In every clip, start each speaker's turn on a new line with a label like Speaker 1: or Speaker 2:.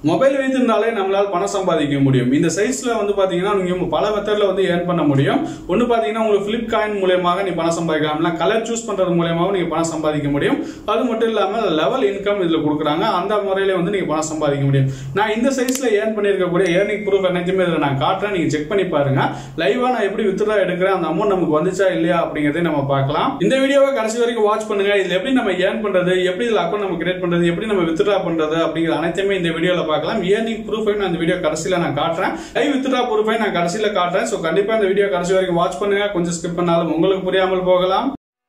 Speaker 1: mobile வைத்திருந்தாலே நம்மளால பணம் சம்பாதிக்க முடியும் இந்த சைஸ்ல வந்து பாத்தீங்கன்னா நீங்க பல மெத்தட்ல வந்து ஏர்ன் பண்ண முடியும் ஒன்னு பாத்தீங்கன்னா உங்களுக்கு பிளிப் காயின் மூலியமாக நீ பணம் சம்பாதிக்கலாம் இல்ல கலர் சூஸ் பண்றது மூலியமாகவும் நீங்க பணம் சம்பாதிக்க முடியும் அது மட்டும் இல்லாம லெவல் இன்கம் இதுல கொடுக்குறாங்க அந்த முறையில வந்து நீங்க பணம் சம்பாதிக்க முடியும் நான் இந்த சைஸ்ல ஏர்ன் பண்ணிருக்கக்கூடிய ஏர்னிங் ப்ரூஃப் அனைத்துமே இதுல நான் காட்டுறேன் நீங்க செக் பண்ணி பாருங்க லைவா நான் எப்படி வித்ட்ரா எடுக்கிறேன் அந்த அமௌண்ட் நமக்கு வந்துச்சா இல்லையா அப்படிங்கறதை நம்ம பார்க்கலாம் இந்த வீடியோவை கடைசி வரைக்கும் வாட்ச் பண்ணுங்க இதுல எப்படி நம்ம ஏர்ன் பண்றது எப்படி இதுல அக்கௌண்ட் நம்ம கிரியேட் பண்றது எப்படி நம்ம வித்ட்ரா பண்றது அப்படிங்கிற அனைத்துமே இந்த வீடியோல பார்க்கலாம் ஏர்னிங் ப்ரூஃபை நான் இந்த வீடியோ கடைசியில நான் காட்டுறேன் லைவ் வித்ட்ரா ப்ரூஃபை நான் கடைசியில காட்டுறேன் சோ கண்டிப்பா இந்த வீடியோ கடைசி வரைக்கும் வாட்ச் பண்ணுங்க கொஞ்சம் ஸ்கிப் பண்ணாலும் உங்களுக்கு புரியாமல் போகலாம்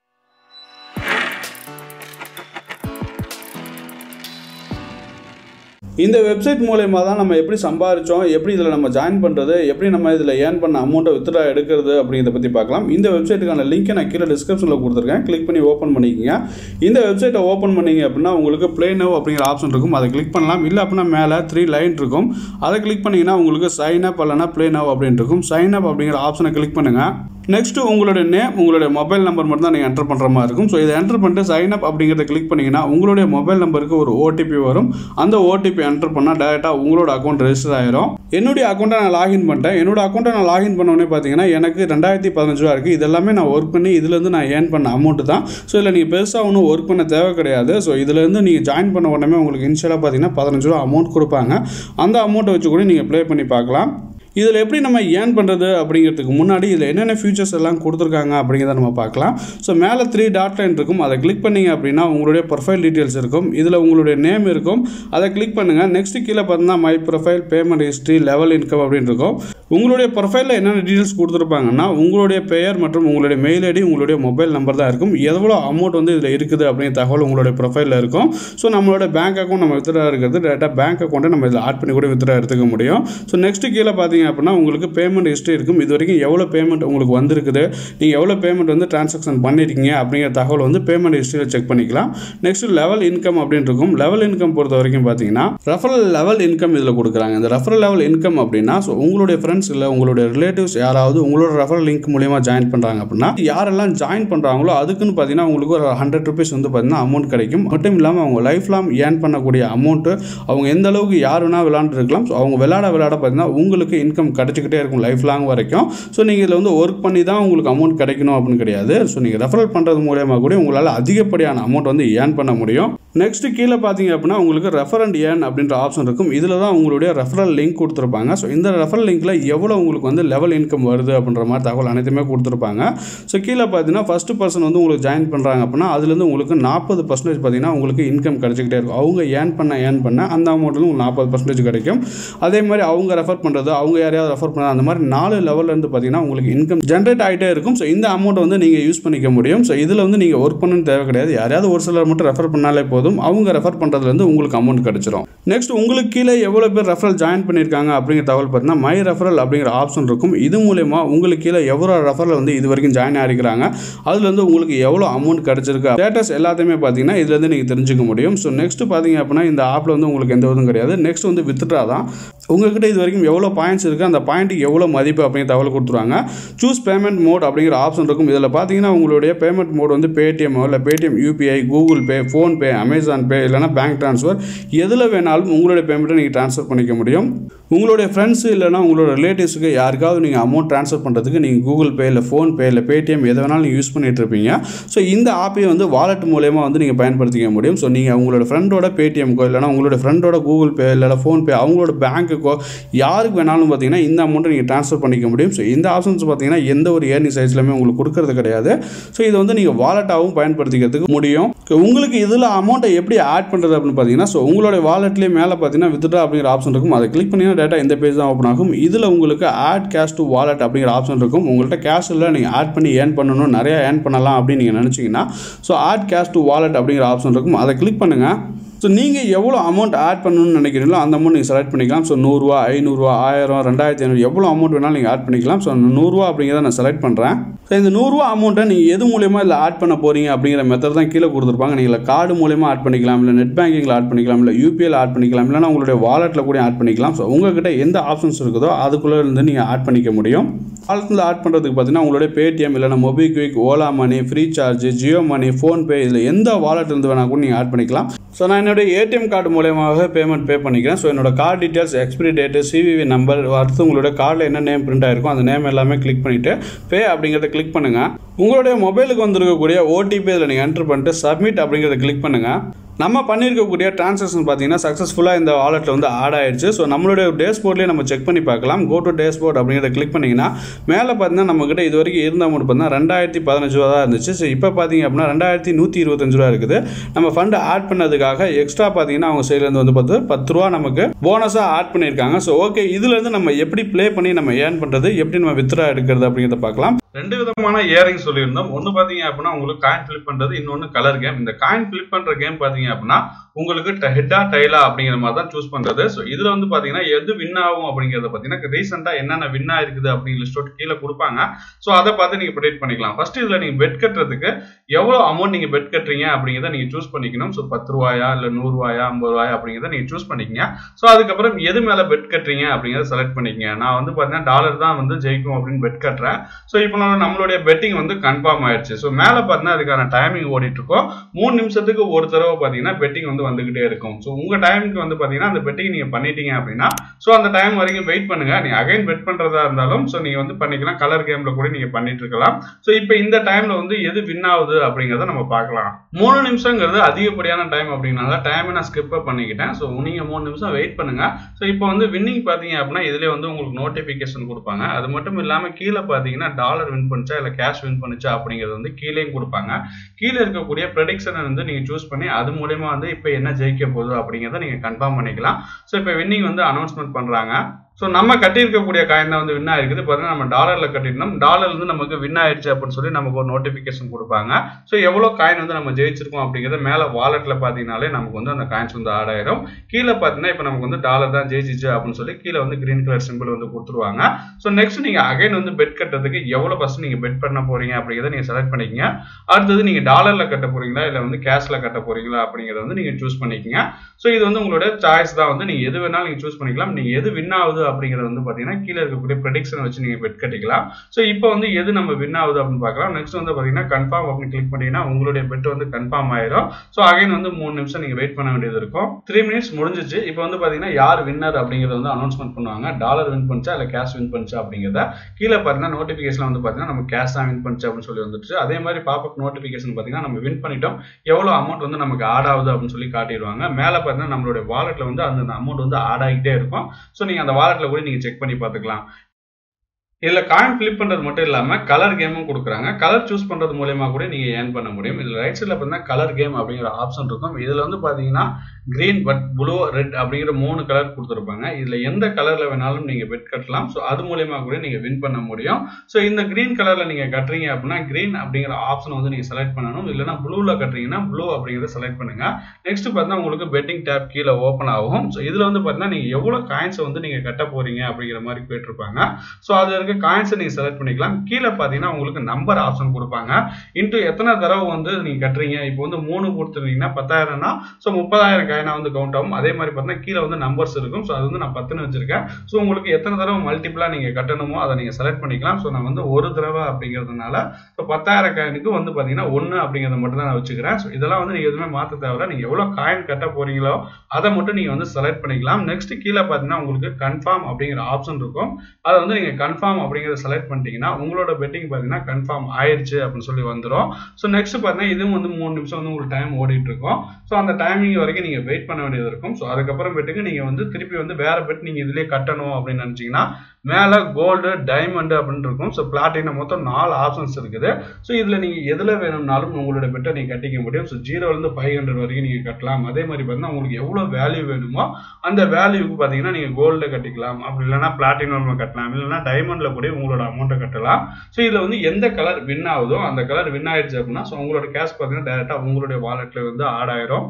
Speaker 1: இந்த வெப்சைட் மூலயமா தான் நம்ம எப்படி சம்பாதிச்சோம் எப்படி இதில் நம்ம ஜாயின் பண்ணுறது எப்படி நம்ம இதில் ஏர்ன் பண்ண அமௌண்ட்டை வித்ட்ரா எடுக்கிறது அப்படிங்கிறத பற்றி பார்க்கலாம் இந்த வெப்சைட்டுக்கான லிங்க்கை நான் கீழே டிஸ்கிரிப்ஷனில் கொடுத்துருக்கேன் கிளிக் பண்ணி ஓப்பன் பண்ணிக்கோங்க இந்த வெப்சைட்டை ஓப்பன் பண்ணீங்க அப்படின்னா உங்களுக்கு ப்ளே நவ் அப்படிங்கிற ஆப்ஷன் இருக்கும் அதை கிளிக் பண்ணலாம் இல்லை அப்படின்னா மேலே த்ரீ லைன் இருக்கும் அதை கிளிக் பண்ணிங்கன்னா உங்களுக்கு சைன் அப் இல்லைனா ப்ளே நவ் அப்படின்னு இருக்கும் சைன் அப் அப்படிங்கிற ஆப்ஷனை கிளிக் பண்ணுங்கள் நெக்ஸ்ட் உங்களுடைய நேம் உங்களுடைய மொபைல் நம்பர் மட்டும் தான் நீங்கள் என்டர் பண்ணுற மாதிரி இருக்கும் ஸோ இதை என்டர் பண்ணிட்டு சைன் அப் அப்படிங்கிறத கிளிக் பண்ணிங்கன்னா உங்களுடைய மொபைல் நம்பருக்கு ஒரு ஓடிபி வரும் அந்த ஓடிபி என்டர் பண்ணால் டேரெக்டாக உங்களோட அக்கௌண்ட் ரெஜிஸ்டர் ஆயிரும் என்னுடைய அக்கௌண்ட்டை நான் லாகின் பண்ணிட்டேன் என்னோட அக்கௌண்ட்டை நான் லாகின் பண்ணோடனே பார்த்தீங்கன்னா எனக்கு ரெண்டாயிரத்தி பதினஞ்சு ரூபா இருக்குது இதெல்லாமே நான் ஒர்க் பண்ணி இதுலேருந்து நான் ஏர்ன் பண்ண அமௌண்ட்டு தான் ஸோ இதில் நீங்கள் பெருசாக ஒன்றும் ஒர்க் பண்ண தேவை கிடையாது ஸோ இதுலேருந்து நீங்கள் ஜாயின் பண்ண உடனே உங்களுக்கு இன்ஷியலாக பார்த்தீங்கன்னா பதினஞ்சு ரூபா அமௌண்ட் கொடுப்பாங்க அந்த அமௌண்ட்டை வச்சு கூட நீங்கள் ப்ளே பண்ணி பார்க்கலாம் இதில் எப்படி நம்ம ஏர்ன் பண்ணுறது அப்படிங்கிறதுக்கு முன்னாடி இதில் என்னென்ன ஃபியூச்சர்ஸ் எல்லாம் கொடுத்துருக்காங்க அப்படிங்கிறத நம்ம பார்க்கலாம் ஸோ மேலே த்ரீ டாட் லைன் இருக்கும் அதை கிளிக் பண்ணிங்க அப்படின்னா உங்களுடைய ப்ரொஃபைல் டீட்டெயில்ஸ் இருக்கும் இதில் உங்களுடைய நேம் இருக்கும் அதை கிளிக் பண்ணுங்கள் நெக்ஸ்ட் கீழே பார்த்தீங்கன்னா my profile payment history level income அப்படின்னு இருக்கும் உங்களுடைய ப்ரொஃபைலில் என்னென்ன டீட்டெயில்ஸ் கொடுத்துருப்பாங்கன்னா உங்களுடைய பெயர் மற்றும் உங்களுடைய மெயில் ஐடி உங்களுடைய மொபைல் நம்பர் தான் இருக்கும் எவ்வளோ அமௌண்ட் வந்து இதில் இருக்குது அப்படிங்கிற தகவல் உங்களுடைய ப்ரொஃபைலில் இருக்கும் ஸோ நம்மளோட பேங்க் அக்கௌண்ட் நம்ம வித்ரா இருக்கிறது டேரெக்டாக பேங்க் அக்கௌண்ட்டை நம்ம இதில் ஆட் பண்ணி கூட வித்ரா எடுத்துக்க முடியும் ஸோ நெக்ஸ்ட் கீழே பார்த்தீங்க அப்படின்னா உங்களுக்கு பேமெண்ட் ஹிஸ்ட்ரி இருக்கும் இது வரைக்கும் எவ்வளோ பேமெண்ட் உங்களுக்கு வந்திருக்குது நீங்கள் எவ்வளோ பேமெண்ட் வந்து டிரான்சாக்ஷன் பண்ணியிருக்கீங்க அப்படிங்கிற தகவல் வந்து பேமெண்ட் ஹிஸ்ட்ரியில் செக் பண்ணிக்கலாம் நெக்ஸ்ட் லெவல் இன்கம் அப்படின்னு இருக்கும் லெவல் இன்கம் பொறுத்த வரைக்கும் பார்த்தீங்கன்னா ரெஃபரல் லெவல் இன்கம் இதில் கொடுக்குறாங்க இந்த ரெஃபரல் லெவல் இன்கம் அப்படின்னா ஸோ உங்களுடைய ஃப்ரெண்ட்ஸ் இல்லை உங்களுடைய ரிலேட்டிவ்ஸ் யாராவது உங்களோட ரெஃபரல் லிங்க் மூலியமாக ஜாயின் பண்ணுறாங்க அப்படின்னா யாரெல்லாம் ஜாயின் பண்ணுறாங்களோ அதுக்குன்னு பார்த்தீங்கன்னா உங்களுக்கு ஒரு ஹண்ட்ரட் ருபீஸ் வந்து பார்த்தீங்கன்னா அமௌண்ட் கிடைக்கும் மட்டும் இல்லாமல் அவங்க லைஃப் லாங் ஏர்ன் பண்ணக்கூடிய அமௌண்ட்டு அவங்க எந்த அளவுக்கு யார் வேணால் விளாண்டுருக்கலாம் ஸோ அவங்க விளையாட விளையாட பார்த்தீங்கன்னா உங்களுக்கு இன்கம் கிடைச்சிக்கிட்டே இருக்கும் லைஃப் லாங் வரைக்கும் ஸோ நீங்கள் இதில் வந்து ஒர்க் பண்ணி தான் உங்களுக்கு அமௌண்ட் கிடைக்கணும் அப்படின்னு கிடையாது ஸோ நீங்கள் ரெஃபரல் பண்ணுறது மூலியமாக கூட உங்களால் அதிகப்படியான அமௌண்ட் வந்து ஏர்ன் பண்ண முடியும் நெக்ஸ்ட் கீழே பார்த்தீங்க அப்படின்னா உங்களுக்கு ரெஃபரண்ட் ஏர்ன் அப்படின்ற ஆப்ஷன் இருக்கும் இதில் தான் உங்களுடைய ரெஃபரல் லிங்க் கொடுத்துருப்பாங்க ஸோ இந்த ரெஃபரல் லிங்க்கில் எவ்வளோ உங்களுக்கு வந்து லெவல் இன்கம் வருது அப்படின்ற மாதிரி தகவல் அனைத்துமே கொடுத்துருப்பாங்க ஸோ கீழே பார்த்தீங்கன்னா ஃபஸ்ட் பர்சன் வந்து உங்களுக்கு ஜாயின் பண்ணுறாங்க அப்படின்னா அதுலேருந்து உங்களுக்கு நாற்பது பர்சன்டேஜ் பார்த்தீங்கன்னா உங்களுக்கு இன்கம் கிடைச்சிக்கிட்டே இருக்கும் அவங்க ஏர்ன் பண்ண ஏர்ன் பண்ண அந்த அமௌண்ட் வந்து உங்களுக்கு நாற்பது பர்சன்டேஜ் கிடைக்கும் அதே மாதிரி அவங்க ரெஃபர் பண்ணுறது அவங்க யாரையாவது ரெஃபர் பண்ணுறது அந்த மாதிரி நாலு லெவல்லேருந்து பார்த்தீங்கன்னா உங்களுக்கு இன்கம் ஜென்ரேட் ஆகிட்டே இருக்கும் ஸோ இந்த அமௌண்ட் வந்து நீங்கள் யூஸ் பண்ணிக்க முடியும் ஸோ இதில் வந்து நீங்கள் ஒர்க் பண்ணணும்னு தேவை கிடையாது யாரையாவது ஒரு சிலர் மட்டும் ரெஃபர் பண்ணாலே போதும் அவங்க ரெஃபர் பண்ணுறதுலேருந்து உங்களுக்கு அமௌண்ட் கிடைச்சிரும் நெக்ஸ்ட் உங்களுக்கு கீழே எவ்வளோ பேர் ரெஃபரல் ஜாயின் பண்ணியிருக்காங்க அப்படிங்கிற தகவல் பார்த்தீங்கன்னா மை ரெஃபரல் அப்படிங்கிற ஆப்ஷன் இருக்கும் இது மூலயமா உங்களுக்கு கீழே எவ்வளோ ரெஃபரல் வந்து இது வரைக்கும் ஜாயின் ஆகிருக்கிறாங்க அதுலேருந்து உங்களுக்கு எவ்வளோ அமௌண்ட் கிடைச்சிருக்கு ஸ்டேட்டஸ் எல்லாத்தையுமே பார்த்தீங்கன்னா இதுலேருந்து நீங்கள் தெரிஞ்சுக்க முடியும் ஸோ நெக்ஸ்ட் பார்த்தீங்க அப்படின்னா இந்த ஆப்பில் வந்து உங்களுக்கு எந்த இதுவும் கிடையாது நெக்ஸ்ட் வந்து வித்ட்ரா தான் உங்ககிட்ட இது வரைக்கும் எவ்வளோ பாயிண்ட்ஸ் இருக்குது அந்த பாயிண்ட்டுக்கு எவ்வளோ மதிப்பு அப்படிங்கிற தகவல் கொடுத்துருவாங்க சூஸ் பேமெண்ட் மோட் அப்படிங்கிற ஆப்ஷன் இருக்கும் இதில் பார்த்தீங்கன்னா உங்களுடைய பேமெண்ட் மோட் வந்து பேடிஎம் இல்லை Paytm UPI Google Pay PhonePe Amazon Pay இல்லைனா பேங்க் ட்ரான்ஸ்ஃபர் எதில் வேணாலும் உங்களுடைய பேமெண்ட்டை நீங்கள் ட்ரான்ஸ்ஃபர் பண்ணிக்க முடியும் உங்களுடைய ஃப்ரெண்ட்ஸ் இல்லைனா உங்களோட ரிலேட்டிவ்ஸுக்கு யாருக்காவது நீங்கள் அமௌண்ட் ட்ரான்ஸ்ஃபர் பண்ணுறதுக்கு நீங்கள் கூகுள் பே இல்லை ஃபோன்பே இல்லை பேடிஎம் எதை வேணாலும் நீங்கள் யூஸ் பண்ணிட்டு இருப்பீங்க ஸோ இந்த ஆப்பையை வந்து வாலெட் மூலயமா வந்து நீங்கள் பயன்படுத்திக்க முடியும் ஸோ நீங்கள் உங்களோட ஃப்ரெண்டோட பேடிஎம்க்கோ இல்லைனா உங்களோட ஃப்ரெண்டோட கூகுள் பே இல்லை ஃபோன்பே அவங்களோட பேங்க்குக்கோ யாருக்கு வேணாலும் பார்த்தீங்கன்னா இந்த அமௌண்ட்டை நீங்கள் ட்ரான்ஸ்ஃபர் பண்ணிக்க முடியும் ஸோ இந்த ஆப்ஷன்ஸ் பார்த்தீங்கன்னா எந்த ஒரு ஏர்னி சைஸ்லையுமே உங்களுக்கு கொடுக்கறது கிடையாது ஸோ இது வந்து நீங்கள் வாலெட்டாகவும் பயன்படுத்திக்கிறதுக்கு முடியும் உங்களுக்கு இதில் அமௌண்ட்டை எப்படி ஆட் பண்ணுறது அப்படின்னு பார்த்தீங்கன்னா ஸோ உங்களோட வாலெட்லேயே மேலே பார்த்தீங்கன்னா வித்ட்ரா அப்படிங்கிற ஆப்ஷன் இருக்கும் அதை கிளிக் பண்ணிங்கன்னா டேட்டா இந்த பேஜ் தான் ஓப்பன் ஆகும் இதில் உங்களுக்கு ஆட் கேஷ் டு வாலெட் அப்படிங்கிற ஆப்ஷன் இருக்கும் உங்கள்கிட்ட கேஷ் இல்லை நீங்கள் ஆட் பண்ணி ஏர்ன் பண்ணணும் நிறைய ஏர்ன் பண்ணலாம் அப்படின்னு நீங்கள் நினச்சிங்கன்னா so add cash to wallet அப்படிங்கிற ஆப்ஷன் இருக்கும் அதை கிளிக் பண்ணுங்கள் ஸோ நீங்கள் எவ்வளோ அமௌண்ட் ஆட் பண்ணணும்னு நினைக்கிறீங்களோ அந்த அமௌண்ட் நீங்கள் செலக்ட் பண்ணிக்கலாம் ஸோ நூறுரூவா ஐநூறுரூவா ஆயிரம் ரெண்டாயிரத்தி ஐநூறு எவ்வளோ அமௌண்ட் வேணாலும் நீங்கள் ஆட் பண்ணிக்கலாம் ஸோ நூறுரூவா அப்படிங்கிறத நான் செலக்ட் பண்ணுறேன் ஸோ இந்த நூறுரூவா அமௌண்ட்டை நீங்கள் எது மூலியமாக இதில் ஆட் பண்ண போகிறீங்க அப்படிங்கிற மெத்தட் தான் கீழே கொடுத்துருப்பாங்க நீங்கள் கார்டு மூலியமாக ஆட் பண்ணிக்கலாம் இல்லை நெட் பேங்கிங்கில் ஆட் பண்ணிக்கலாம் இல்லை யூபிஐயில் ஆட் பண்ணிக்கலாம் இல்லைனா உங்களுடைய வாலெட்டில் கூட ஆட் பண்ணிக்கலாம் ஸோ உங்ககிட்ட எந்த ஆப்ஷன்ஸ் இருக்குதோ அதுக்குள்ளே இருந்து நீங்கள் ஆட் பண்ணிக்க முடியும் வாலெட்டில் ஆட் பண்ணுறதுக்கு பார்த்தீங்கன்னா உங்களுடைய பேடிஎம் இல்லைனா MobiKwik Ola Money FreeCharge Jio Money PhonePe இதில் எந்த வாலெட் இருந்து வேணால் கூட நீங்கள் ஆட் பண்ணிக்கலாம் ஸோ நான் என்னோட என்னுடைய ஏடிஎம் கார்டு மூலயமாக பேமெண்ட் பே பண்ணிக்கிறேன் ஸோ என்னோட card details expiry date CVV number அடுத்து உங்களோட கார்டில் என்ன நேம் பிரிண்ட் ஆயிருக்கும் அந்த நேம் எல்லாமே கிளிக் பண்ணிவிட்டு பே அப்படிங்கிறத கிளிக் பண்ணுங்கள் உங்களுடைய மொபைலுக்கு வந்திருக்கக்கூடிய ஓடிபி இதில் நீங்கள் என்ட்ரு பண்ணிட்டு சப்மிட் அப்படிங்கிறத கிளிக் பண்ணுங்கள் நம்ம பண்ணியிருக்கக்கூடிய டிரான்சாக்ஷன் பார்த்தீங்கன்னா சக்ஸஸ்ஃபுல்லாக இந்த வாலெட்டில் வந்து ஆட் ஆயிடுச்சு ஸோ நம்மளுடைய டேஷ்போர்ட்லேயே நம்ம செக் பண்ணி பார்க்கலாம் கோ டு டேஷ்போர்ட் அப்படிங்கிறத கிளிக் பண்ணிங்கன்னா மேலே பார்த்தீங்கன்னா நம்மக்கிட்ட இது வரைக்கும் இருந்த அமௌண்ட் பார்த்தீங்கன்னா ரெண்டாயிரத்தி பதினஞ்சு ரூபா தான் இருந்துச்சு ஸோ இப்போ பார்த்தீங்க அப்படின்னா ரெண்டாயிரத்தி நூற்றி இருபத்தஞ்சு ரூபா இருக்குது நம்ம ஃபண்டு ஆட் பண்ணதுக்காக எக்ஸ்ட்ரா பார்த்தீங்கன்னா அவங்க சைட்லேருந்து வந்து பார்த்து பத்து ரூபா நமக்கு போனஸாக ஆட் பண்ணியிருக்காங்க ஸோ ஓகே இதுலேருந்து நம்ம எப்படி ப்ளே பண்ணி நம்ம ஏர்ன் பண்ணுறது எப்படி நம்ம வித்ரா எடுக்கிறது அப்படிங்கிறத பார்க்கலாம் ரெண்டு விதமான இயரிங் சொல்லியிருந்தோம் ஒன்று பார்த்தீங்க அப்படின்னா உங்களுக்கு காயின் ஃபிளிப் பண்ணுறது இன்னொன்று கலர் கேம் இந்த காயின் ஃபிளிப் பண்ணுற கேம் பார்த்தீங்க அப்படின்னா உங்களுக்கு ஹெட்டா டைலா அப்படிங்கிற மாதிரி தான் சூஸ் பண்ணுறது ஸோ இதில் வந்து பார்த்தீங்கன்னா எது வின் ஆகும் அப்படிங்கிறத பார்த்தீங்கன்னா ரீசெண்டாக என்னென்ன வின் ஆயிருக்குது அப்படிங்கிற லிஸ்டோட் கீழே கொடுப்பாங்க ஸோ அதை பார்த்து நீங்கள் ப்ரெடிக்ட் பண்ணிக்கலாம் ஃபர்ஸ்ட் இதில் நீங்கள் பெட் கட்டுறதுக்கு எவ்வளோ அமௌண்ட் நீங்கள் பெட் கட்டுறீங்க அப்படிங்கிறத நீங்கள் சூஸ் பண்ணிக்கணும் ஸோ பத்து ரூபாயா இல்லை நூறுரூவாயா ஐம்பது ரூபாயா அப்படிங்கிறத நீங்கள் சூஸ் பண்ணிக்கங்க ஸோ அதுக்கப்புறம் எது மேலே பெட் கட்டுறீங்க அப்படிங்கிறத செலக்ட் பண்ணிக்கங்க நான் வந்து பார்த்தீங்கன்னா டாலர் தான் வந்து ஜெயிக்கும் அப்படின்னு பெட் கட்டுறேன் ஸோ இப்போ நம்ம நம்மளுடைய பெட்டிங் வந்து கன்ஃபார்ம் ஆயிடுச்சு ஸோ மேலே பார்த்தீங்கன்னா அதுக்கான டைமிங் ஓடிட்டு இருக்கோம் மூணு நிமிஷத்துக்கு ஒரு தடவை பார்த்தீங்கன்னா பெட்டிங் வந்து வந்துகிட்டே இருக்கும் ஸோ உங்கள் டைமுக்கு வந்து பார்த்தீங்கன்னா அந்த பெட்டிங் நீங்கள் பண்ணிட்டீங்க அப்படின்னா ஸோ அந்த டைம் வரைக்கும் வெயிட் பண்ணுங்க நீங்கள் அகைன் பெட் பண்ணுறதா இருந்தாலும் ஸோ நீங்கள் வந்து பண்ணிக்கலாம் கலர் கேமில் கூட நீங்கள் பண்ணிட்டு இருக்கலாம் ஸோ இப்போ இந்த டைமில் வந்து எது வின் ஆகுது அப்படிங்கிறத நம்ம பார்க்கலாம் மூணு நிமிஷங்கிறது அதிகப்படியான டைம் அப்படின்னால டைமை நான் ஸ்கிப் பண்ணிக்கிட்டேன் ஸோ நீங்கள் மூணு நிமிஷம் வெயிட் பண்ணுங்க ஸோ இப்போ வந்து வின்னிங் பார்த்தீங்க அப்படின்னா இதுலேயே வந்து உங்களுக்கு நோட்டிஃபிகேஷன் கொடுப்பாங்க அது மட்டும் இல்லாமல் கீழே பார்த்தீங்கன்னா டாலர் வின் பண்ணுச்சா இல்லை கேஷ் வின் பண்ணுச்சா அப்படிங்கிறது வந்து கீழேயும் கொடுப்பாங்க கீழே இருக்கக்கூடிய ப்ரெடிக்ஷனை வந்து நீங்கள் சூஸ் பண்ணி அது மூலயமா வந்து இப்போ என்ன ஜெயிக்க போகுது அப்படிங்கிறத நீங்கள் கன்ஃபார்ம் பண்ணிக்கலாம் ஸோ இப்போ வின்னிங் வந்து அனௌன்ஸ்மெண்ட் பண்ணுறாங்க ஸோ நம்ம கட்டியிருக்கக்கூடிய காயின் தான் வந்து வின் ஆயிருக்குது பார்த்தீங்கன்னா நம்ம டாலரில் கட்டிருந்தோம் டாலர் வந்து நமக்கு வின் ஆயிடுச்சு அப்படின்னு சொல்லி நமக்கு ஒரு நோட்டிஃபிகேஷன் கொடுப்பாங்க ஸோ எவ்வளோ காயின் வந்து நம்ம ஜெயிச்சிருக்கோம் அப்படிங்கிறத மேலே வாலெட்டில் பார்த்தீங்கனாலே நமக்கு வந்து அந்த காயின்ஸ் வந்து ஆட் ஆயிரும் கீழே பார்த்தீங்கன்னா இப்போ நமக்கு வந்து டாலர் தான் ஜெயிச்சிச்சு அப்படின்னு சொல்லி கீழே வந்து கிரீன் கலர் சிம்பிள் வந்து கொடுத்துருவாங்க ஸோ நெக்ஸ்ட் நீங்கள் அகைன் வந்து பெட் கட்டுறதுக்கு எவ்வளோ ஃபஸ்ட் நீங்கள் பெட் பண்ண போறீங்க அப்படிங்கிறத நீங்கள் செலக்ட் பண்ணிக்கங்க அடுத்தது நீங்கள் டாலரில் கட்ட போறீங்களா இல்லை வந்து கேஷில் கட்ட போறீங்களா அப்படிங்கிறத வந்து நீங்கள் சூஸ் பண்ணிக்கங்க ஸோ இது வந்து உங்களோட சாய்ஸ் தான் வந்து நீங்கள் எது வேணாலும் நீங்கள் சூஸ் பண்ணிக்கலாம் நீங்கள் எது வின் ஆகுது அப்படிங்கிறது வந்து பார்த்தீங்கன்னா கீழே இருக்கக்கூடிய ப்ரெடிக்ஷன் வச்சு நீங்கள் பெட் கட்டிக்கலாம் ஸோ இப்போ வந்து எது நம்ம வின் ஆகுது அப்படின்னு பார்க்கலாம் நெக்ஸ்ட் வந்து பார்த்தீங்கன்னா கன்ஃபார்ம் அப்படின்னு கிளிக் பண்ணீங்கன்னா உங்களுடைய பெட் வந்து கன்ஃபார்ம் ஆயிரும் ஸோ அகைன் வந்து மூணு நிமிஷம் நீங்கள் வெயிட் பண்ண வேண்டியது இருக்கும் த்ரீ மினிட்ஸ் முடிஞ்சிச்சு இப்போ வந்து பார்த்தீங்கன்னா யார் வின்னர் அப்படிங்கிறத வந்து அனௌன்ஸ்மெண்ட் பண்ணுவாங்க டாலர் வின் பண்ணிச்சா இல்லை கேஷ் வின் பண்ணிச்சா அப்படிங்கிறத கீழே பார்த்தீங்கன்னா நோட்டிஃபிகேஷன் வந்து பார்த்தீங்கன்னா நம்ம கேஷ் தான் வின் பண்ணிச்சு அப்படின்னு சொல்லி வந்துருச்சு அதே மாதிரி பாப்பப் நோட்டிஃபிகேஷன் பார்த்தீங்கன்னா நம்ம வின் பண்ணிட்டோம் எவ்வளோ அமௌண்ட் வந்து நமக்கு ஆட் ஆகுது அப்படின்னு சொல்லி காட்டிடுவாங்க மேலே பார்த்தீங்கன்னா நம்மளுடைய வாலெட்டில் வந்து அந்த அமௌண்ட் வந்து ஆட் ஆகிட்டே இருக்கும் ஸோ நீங்கள் அந்த வாலெட்டில் கூட நீங்கள் செக் பண்ணி பார்த்துக்கலாம் இதில் காயின் ஃபிளிப் பண்ணுறது மட்டும் இல்லாமல் கலர் கேமும் கொடுக்குறாங்க கலர் சூஸ் பண்ணுறது மூலயமா கூட நீங்கள் ஏர்ன் பண்ண முடியும் இதில் ரைட் சைடில் பார்த்தீங்கன்னா கலர் கேம் அப்படிங்கிற ஆப்ஷன் இருக்கும் இதில் வந்து பார்த்தீங்கன்னா க்ரீன் பட் ப்ளூ ரெட் அப்படிங்கிற மூணு கலர் கொடுத்துருப்பாங்க இதில் எந்த கலரில் வேணாலும் நீங்கள் பெட் கட்டலாம் ஸோ அது மூலயமா கூட நீங்கள் வின் பண்ண முடியும் ஸோ இந்த க்ரீன் கலரில் நீங்கள் கட்டுறீங்க அப்படின்னா க்ரீன் அப்படிங்கிற ஆப்ஷன் வந்து நீங்கள் செலக்ட் பண்ணணும் இல்லைனா ப்ளூவில் கட்டுறீங்கன்னா ப்ளூ அப்படிங்கிறத செலக்ட் பண்ணுங்கள் நெக்ஸ்ட் பார்த்தீங்கன்னா உங்களுக்கு பெட்டிங் டேப் கீழே ஓப்பன் ஆகும் ஸோ இதில் வந்து பார்த்தீங்கன்னா நீங்கள் எவ்வளோ காயின்ஸை வந்து நீங்கள் கட்ட போகிறீங்க அப்படிங்கிற மாதிரி கேட்டிருப்பாங்க ஸோ அது இருக்க காயின்ஸை நீங்கள் செலக்ட் பண்ணிக்கலாம் கீழே பார்த்தீங்கன்னா உங்களுக்கு நம்பர் ஆப்ஷன் கொடுப்பாங்க இன்ட்டு எத்தனை தடவை வந்து நீங்கள் கட்டுறீங்க இப்போ வந்து மூணு கொடுத்துருந்தீங்கன்னா பத்தாயிரம்னா ஸோ முப்பதாயிரம் காயினா வந்து கவுண்ட் ஆகும் அதே மாதிரி பார்த்தீங்கன்னா கீழே வந்து நம்பர்ஸ் இருக்கும் ஸோ அது வந்து நான் பத்துன்னு வச்சிருக்கேன் ஸோ உங்களுக்கு எத்தனை தடவை மல்டிபிளாக நீங்கள் கட்டணுமோ அதை நீங்கள் செலக்ட் பண்ணிக்கலாம் ஸோ நான் வந்து ஒரு தடவை அப்படிங்கிறதுனால ஸோ பத்தாயிரம் காயினுக்கு வந்து பார்த்தீங்கன்னா ஒன்று அப்படிங்கிறத மட்டும் தான் நான் வச்சுக்கிறேன் ஸோ இதெல்லாம் வந்து நீங்கள் எதுவுமே மாற்ற தேவையில்ல நீங்கள் எவ்வளோ காயின் கட்ட போறீங்களோ அதை மட்டும் நீங்கள் வந்து செலக்ட் பண்ணிக்கலாம் நெக்ஸ்ட் கீழே பார்த்தீங்கன்னா உங்களுக்கு கன்ஃபார்ம் அப்படிங்கிற ஆப்ஷன் இருக்கும் அதை வந்து நீங்கள் கன்ஃபார்ம் அப்படிங்கிறத செலக்ட் பண்ணிட்டீங்கன்னா உங்களோட பெட்டிங் பார்த்தீங்கன்னா கன்ஃபார்ம் ஆயிடுச்சு அப்படின்னு சொல்லி வந்துடும் ஸோ நெக்ஸ்ட் பார்த்தீங்கன்னா இதுவும் வந்து மூணு நிமிஷம் வந்து உங்களுக்கு டைம் ஓடிட்டு இருக்கும் ஸோ அந்த டைமிங் வரைக்கும் நீங்கள் வெயிட் பண்ண வேண்டியது இருக்கும் ஸோ அதுக்கப்புறம் பெட்டுக்கு நீங்கள் வந்து திருப்பி வந்து வேற பெட் நீங்கள் இதுலேயே கட்டணும் அப்படின்னு நினச்சிங்கன்னா மேலே கோல்டு டைமண்டு அப்படின்னு இருக்கும் ஸோ பிளாட்டினம் மொத்தம் நாலு ஆப்ஷன்ஸ் இருக்குது ஸோ இதில் நீங்கள் எதில் வேணும்னாலும் உங்களோட பெட்டை நீங்கள் கட்டிக்க முடியும் ஸோ ஜீரோலேருந்து ஃபைவ் ஹண்ட்ரட் வரைக்கும் நீங்கள் கட்டலாம் அதே மாதிரி பார்த்தீங்கன்னா உங்களுக்கு எவ்வளோ வேல்யூ வேணுமோ அந்த வேல்யூக்கு பார்த்தீங்கன்னா நீங்கள் கோல்டில் கட்டிக்கலாம் அப்படி இல்லைனா பிளாட்டினம் கட்டலாம் இல்லைனா டைமண்டில் கூட உங்களோட அமௌண்ட்டை கட்டலாம் ஸோ இதில் வந்து எந்த கலர் வின் ஆகுதோ அந்த கலர் வின் ஆயிடுச்சு அப்படின்னா ஸோ உங்களோட கேஷ் பார்த்தீங்கன்னா டேரெக்டாக உங்களுடைய வாலெட்டில் வந்து ஆட் ஆயிரும்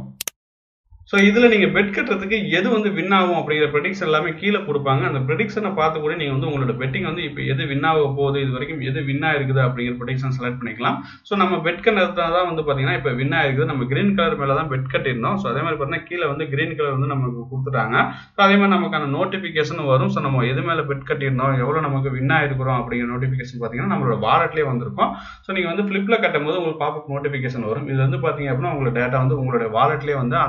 Speaker 1: ஸோ இதில் நீங்கள் பெட் கட்டுறதுக்கு எது வந்து வின் ஆகும் அப்படிங்கிற ப்ரெடிக்ஷன் எல்லாமே கீழே கொடுப்பாங்க அந்த ப்ரெடிக்ஷனை பார்த்து கூட நீங்கள் வந்து உங்களோட பெட்டிங் வந்து இப்போ எது வின் ஆக போகுது இது வரைக்கும் எது வின் ஆயிருக்குது அப்படிங்கிற ப்ரெடிக்ஷன் செலக்ட் பண்ணிக்கலாம் ஸோ நம்ம பெட் கட்டுறது தான் வந்து பார்த்தீங்கன்னா இப்போ வின் ஆயிருக்குது நம்ம கிரீன் கலர் மேலே தான் பெட் கட்டியிருந்தோம் ஸோ அதே மாதிரி பார்த்தீங்கன்னா கீழே வந்து கிரீன் கலர் வந்து நமக்கு கொடுத்துட்டாங்க ஸோ அதே மாதிரி நமக்கான நோட்டிஃபிகேஷன் வரும் ஸோ நம்ம எது மேலே பெட் கட்டியிருந்தோம் எவ்வளோ நமக்கு வின் ஆயிருக்கிறோம் அப்படிங்கிற நோட்டிஃபிகேஷன் பார்த்தீங்கன்னா நம்மளோட வாலெட்லேயே வந்திருக்கும் ஸோ நீங்கள் வந்து ஃப்ளிப்பில் கட்டும் போது உங்களுக்கு பாப்பப் நோட்டிஃபிகேஷன் வரும் இது வந்து பார்த்தீங்க அப்படின்னா உங்களோட டேட்டா வந்து உங்களோட வாலெட்லேயே வந்து அந்த அமௌண்ட்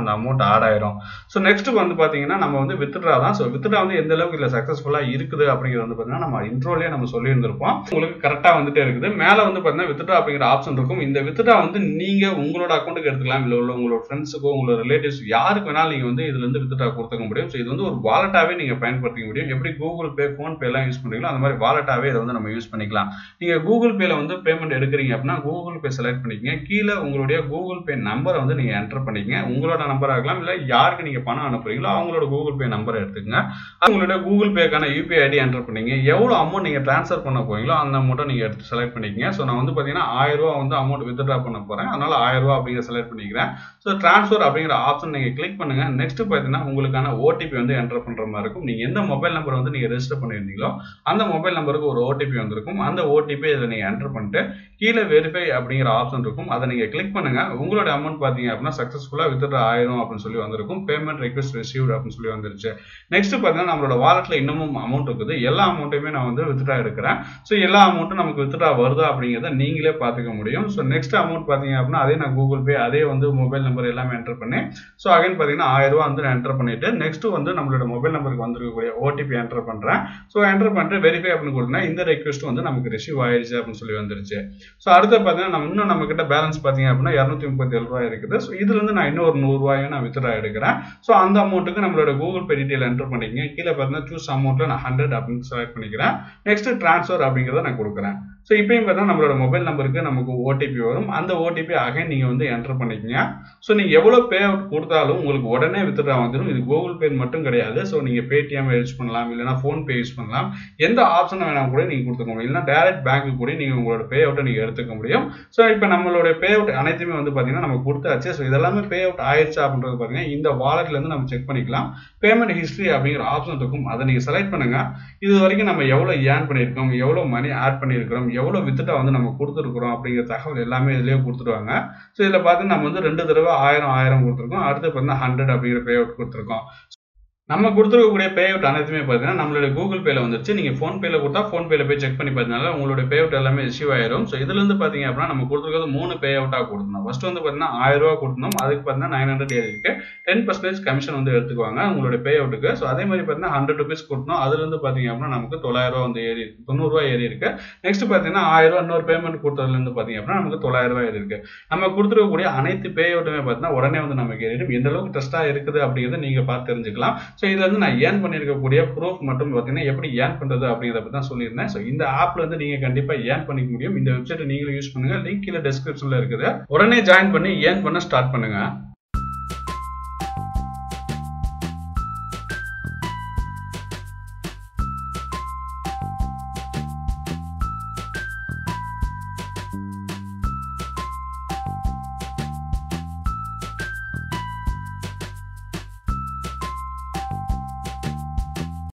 Speaker 1: ஆட் ஆயிரும் ஸோ நெக்ஸ்ட் வந்து பார்த்தீங்கன்னா நம்ம வந்து வித்ட்ரா தான் ஸோ வித்ட்ரா வந்து எந்த அளவுக்கு இதில் சக்ஸஸ்ஃபுல்லாக இருக்குது அப்படிங்கிறது வந்து பார்த்தீங்கன்னா நம்ம இன்ட்ரோலேயே நம்ம சொல்லியிருந்திருப்போம் உங்களுக்கு கரெக்டாக வந்துட்டே இருக்குது மேலே வந்து பார்த்தீங்கன்னா வித்ட்ரா அப்படிங்கிற ஆப்ஷன் இருக்கும் இந்த வித்ட்ரா வந்து நீங்கள் உங்களோட அக்கௌண்ட்டுக்கு எடுத்துக்கலாம் இல்லை உள்ள உங்களோட ஃப்ரெண்ட்ஸுக்கோ உங்களோட ரிலேட்டிவ்ஸ் யாருக்கு வேணாலும் நீங்கள் வந்து இதுல இருந்து வித்ட்ரா கொடுத்துக்க முடியும் ஸோ இது வந்து ஒரு வாலெட்டாவே நீங்கள் பயன்படுத்திக்க முடியும் எப்படி கூகுள் பே ஃபோன் பே எல்லாம் யூஸ் பண்ணுறீங்களோ அந்த மாதிரி வாலெட்டாவே இதை வந்து நம்ம யூஸ் பண்ணிக்கலாம் நீங்கள் கூகுள் பேல வந்து பேமெண்ட் எடுக்கிறீங்க அப்படின்னா கூகுள் பே செலக்ட் பண்ணிக்கங்க கீழே உங்களுடைய கூகுள் பே நம்பரை வந்து நீங்கள் என்டர் பண்ணிக்கங்க உங்களோட நம்பர் ஆகலாம் இல்லை யாருக்கு நீங்கள் பணம் அனுப்புறீங்களோ அவங்களோட கூகுள் பே நம்பரை எடுத்துக்கங்க உங்களுடைய கூகுள் பேக்கான யூபிஐ ஐடி என்டர் பண்ணீங்க எவ்வளோ அமௌண்ட் நீங்கள் ட்ரான்ஸ்ஃபர் பண்ண போறீங்களோ அந்த அமௌண்ட்டை நீங்கள் எடுத்து செலக்ட் பண்ணிக்கங்க ஸோ நான் வந்து பார்த்தீங்கன்னா ஆயிரம் ரூபா வந்து அமௌண்ட் வித்ட்ரா பண்ண போகிறேன் அதனால ஆயிரம் ரூபா அப்படிங்கிற செலக்ட் பண்ணிக்கிறேன் ஸோ ட்ரான்ஸ்ஃபர் அப்படிங்கிற ஆப்ஷன் நீங்கள் கிளிக் பண்ணுங்க நெக்ஸ்ட் பார்த்தீங்கன்னா உங்களுக்கான ஓடிபி வந்து என்டர் பண்ணுற மாதிரி இருக்கும் நீங்கள் எந்த மொபைல் நம்பர் வந்து நீங்கள் ரெஜிஸ்டர் பண்ணியிருந்தீங்களோ அந்த மொபைல் நம்பருக்கு ஒரு ஓடிபி வந்திருக்கும் அந்த ஓடிபி இதில் நீங்கள் என்டர் பண்ணிட்டு கீழே வெரிஃபை அப்படிங்கிற ஆப்ஷன் இருக்கும் அதை நீங்கள் கிளிக் பண்ணுங்க உங்களோட அமௌண்ட் பார்த்தீங்க அப்படின்னா சக்ஸஸ்ஃபுல்லாக வித்ட்ரா ஆயிரும் அப்படின்னு சொல்லி வந்திருக்கும் பேமெண்ட் ரெக்வஸ்ட் ரிசீவ்ட் அப்படின்னு சொல்லி வந்துருச்சு நெக்ஸ்ட் பார்த்தீங்கன்னா நம்மளோட வாலெட்டில் இன்னமும் அமௌண்ட் இருக்குது எல்லா அமௌண்ட்டையுமே நான் வந்து வித்ட்ரா எடுக்கிறேன் ஸோ எல்லா அமௌண்ட்டும் நமக்கு வித்ட்ரா வருதா அப்படிங்கிறத நீங்களே பார்த்துக்க முடியும் ஸோ நெக்ஸ்ட் அமௌண்ட் பார்த்தீங்க அப்படின்னா அதே நான் கூகுள் பே அதே வந்து மொபைல் நம்பர் எல்லாமே என்டர் பண்ணி ஸோ அகைன் பார்த்தீங்கன்னா ஆயிரம் ரூபா வந்து நான் என்டர் பண்ணிட்டு நெக்ஸ்ட் வந்து நம்மளோட மொபைல் நம்பருக்கு வந்திருக்கக்கூடிய ஓடிபி என்டர் பண்ணுறேன் ஸோ என்டர் பண்ணிட்டு வெரிஃபை அப்படின்னு கொடுத்தா இந்த ரெக்வஸ்ட் வந்து நமக்கு ரிசீவ் ஆயிடுச்சு அப்படின்னு சொல்லி வந்துருச்சு ஸோ அடுத்து பார்த்தீங்கன்னா நம்ம இன்னும் நம்ம கிட்ட பேலன்ஸ் பார்த்தீங்க அப்படின்னா இரநூத்தி முப்பத்தி ஏழு ரூபாய் இருக்குது ஸோ இதுல இருந்து நான் இன்னும் ஒரு நூறுரூவாயும் நான் வித்ட்ரா எடுக்கிறேன் ஸோ அந்த அமௌண்ட்டுக்கு நம்மளோட கூகுள் பே டீட்டெயில் என்டர் பண்ணிக்கங்க கீழே பார்த்தீங்கன்னா சூஸ் அமௌண்ட்டில் நான் ஹண்ட்ரட் அப்படின்னு செலக்ட் பண்ணிக்கிறேன் நெக்ஸ்ட் ட்ரான்ஸ்ஃபர் அப்படிங்கிறத நான் கொடுக்குறேன் ஸோ இப்பயும் பார்த்தா நம்மளோட மொபைல் நம்பருக்கு நமக்கு ஓடிபி வரும் அந்த ஓடிபி அகைன் நீங்கள் வந்து என்டர் பண்ணிக்கங்க ஸோ நீங்கள் எவ்வளோ பே அவுட் கொடுத்தாலும் உங்களுக்கு உடனே வித்ட்ரா வந்துடும் இது கூகுள் பே மட்டும் கிடையாது ஸோ நீங்கள் பேடிஎம் யூஸ் பண்ணலாம் இல்லைனா ஃபோன்பே யூஸ் பண்ணலாம் எந்த ஆப்ஷன் வேணால் கூட நீங்கள் கொடுத்துக்க முடியும் இல்லைனா டேரக்ட் பேங்க்கு கூட நீங்கள் உங்களோட பே அவுட்டை நீங்கள் எடுத்துக்க முடியும் ஸோ இப்போ நம்மளோட பே அவுட் அனைத்துமே வந்து பார்த்தீங்கன்னா நம்ம கொடுத்தாச்சு ஸோ இதெல்லாமே பே அவுட் ஆயிடுச்சா அப்படின்றது பார்த்தீங்கன்னா இந்த வாலெட்லேருந்து நம்ம செக் பண்ணிக்கலாம் பேமெண்ட் ஹிஸ்ட்ரி அப்படிங்கிற ஆப்ஷன் இருக்கும் அதை நீங்கள் செலக்ட் பண்ணுங்க இது வரைக்கும் நம்ம எவ்வளோ ஏர்ன் பண்ணியிருக்கோம் எவ்வளோ மணி ஆட் பண்ணியிருக்கிறோம் எவ்வளோ வித்துட்டா வந்து நம்ம கொடுத்துருக்குறோம் அப்படிங்கிற தகவல் எல்லாமே இதுலேயே கொடுத்துருவாங்க ஸோ இதில் பார்த்து நம்ம வந்து ரெண்டு தடவை ஆயிரம் ஆயிரம் கொடுத்துருக்கோம் அடுத்து பார்த்தீங்கன்னா ஹண்ட்ரட் அப்படிங்கிற பே அவுட் கொடுத்துருக்கோம் நம்ம கொடுத்துருக்கக்கூடிய பே அவுட் அனைத்துமே பார்த்தீங்கன்னா நம்மளுடைய கூகுள் பேல வந்துருச்சு நீங்கள் ஃபோன் பேல கொடுத்தா ஃபோன் பேல போய் செக் பண்ணி பார்த்தீங்கன்னா உங்களுடைய பே அவுட் எல்லாமே ரிசீவ் ஆயிரும் ஸோ இதுலேருந்து பார்த்தீங்க அப்படின்னா நம்ம கொடுத்துருக்கிறது மூணு பே அவுட்டாக கொடுத்தோம் ஃபர்ஸ்ட் வந்து பார்த்தீங்கன்னா ஆயிரம் ரூபா கொடுத்தோம் அதுக்கு பார்த்தீங்கன்னா நைன் ஹண்ட்ரட் ஏறி இருக்கு டென் பர்சன்டேஜ் கமிஷன் வந்து எடுத்துக்குவாங்க உங்களுடைய பே அவுட்டுக்கு ஸோ அதே மாதிரி பார்த்தீங்கன்னா ஹண்ட்ரட் ருபீஸ் கொடுத்தோம் அதுலேருந்து பார்த்தீங்க அப்படின்னா நமக்கு தொள்ளாயிரம் ரூபா வந்து ஏறி இருக்கு தொண்ணூறுரூவா ஏறி இருக்கு நெக்ஸ்ட் பார்த்தீங்கன்னா ஆயிரம் ரூபா இன்னொரு பேமெண்ட் கொடுத்ததுலேருந்து பார்த்தீங்க அப்படின்னா நமக்கு தொள்ளாயிரம் ரூபாய் ஏறி இருக்கு நம்ம கொடுத்துருக்கக்கூடிய அனைத்து பே அவுட்டுமே பார்த்தீங்கன்னா உடனே வந்து நமக்கு ஏறிடும் எந்த அளவுக்கு ட்ரஸ்ட்டாக இருக்குது அப்படிங்கிறத நீங்கள் பார்த்து தெரிஞ்சுக்கலாம் ஸோ இதுல இருந்து நான் ஏன் பண்ணியிருக்கக்கூடிய ப்ரூஃப் மட்டும் பார்த்தீங்கன்னா எப்படி ஏன் பண்ணுறது அப்படிங்கிறத பற்றி தான் சொல்லியிருந்தேன் ஸோ இந்த ஆப்ல இருந்து நீங்கள் கண்டிப்பாக ஏன் பண்ணிக்க முடியும் இந்த வெப்சைட்டை நீங்களும் யூஸ் பண்ணுங்க லிங்க் கீழே டிஸ்கிரிப்ஷனில் இருக்குது உடனே ஜாயின் பண்ணி ஏன் பண்ண ஸ்டார்ட் பண்ணுங்க